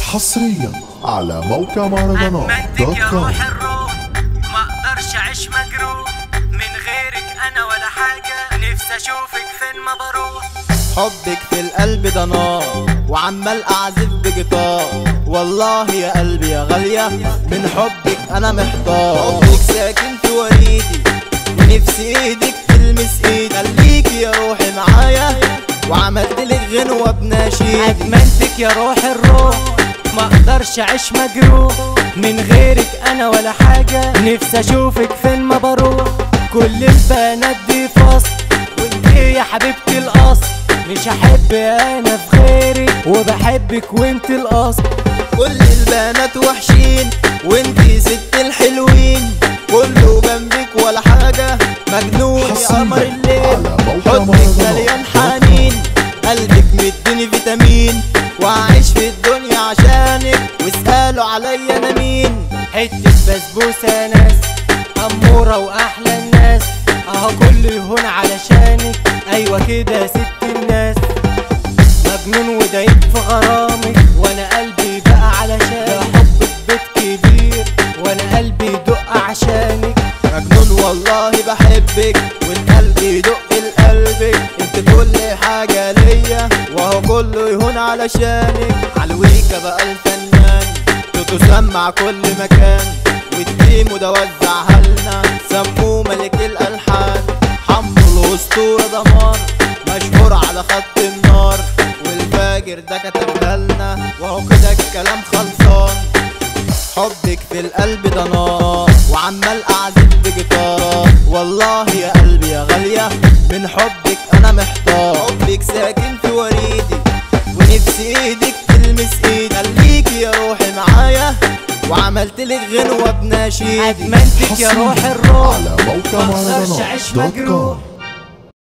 حصريا على موقع مهرجانات أدمنتك دوت يا كوم روح الروح ما اقدرش اعيش مجروح من غيرك انا ولا حاجة نفسي اشوفك فين ما بروح حبك في القلب ده نار وعمال اعزف بجيتار والله يا قلبي يا غالية من حبك انا محتار حبك ساكن في وريدي ونفسي ايدك تلمس ايدي خليكي يا روحي معايا وعملت لك غنوة بناشيد ادمنتك يا روح الروح ما اقدرش اعيش مجروح من غيرك انا ولا حاجة نفسي اشوفك فين ما بروح كل البنات دي فصل وانت يا حبيبتي الاصل مش هحب انا في غيرك وبحبك وانت الاصل كل البنات وحشين وانتي ست الحلوين كله جنبك ولا حاجة مجنون يا قمر حصريا الليل على موقع حبك مهرجانات مليان دوت كوم. حنين قلبك مديني فيتامين وعايش في الدنيا عشانك واسألوا عليا انا مين حتة بسبوسة ناس أمورة وأحلى الناس أهو كله يهون علشانك أيوة كده يا ست الناس مجنون ودايب في غرامك وأنا قلبي بقى علشانك ده حبك بيت كبير وأنا قلبي يدق عشانك مجنون والله بحبك والقلب يدق لقلبك انت كل حاجة ليا وهو كله يهون علشانك علويكا بقى الفنان تسمع كل مكان والتيم ده وزعها لنا سموه ملك الالحان حمو الاسطورة دمار مشهور على خط النار والفاجر ده كتبها لنا وهو كده الكلام خلصان حبك في القلب ده نار وعمال اعزف بجيتار والله يا قلبي يا غالية من حبك انا محتار حبك ساكن في وريدي ونفسي ايدك تلمس ايدي خليكي يا روحي معايا وعملت لك غنوة بناشيد أدمنتك يا روح حصريا الروح على موقع ما اقدرش مهرجانات اعيش دوت مجروح كوم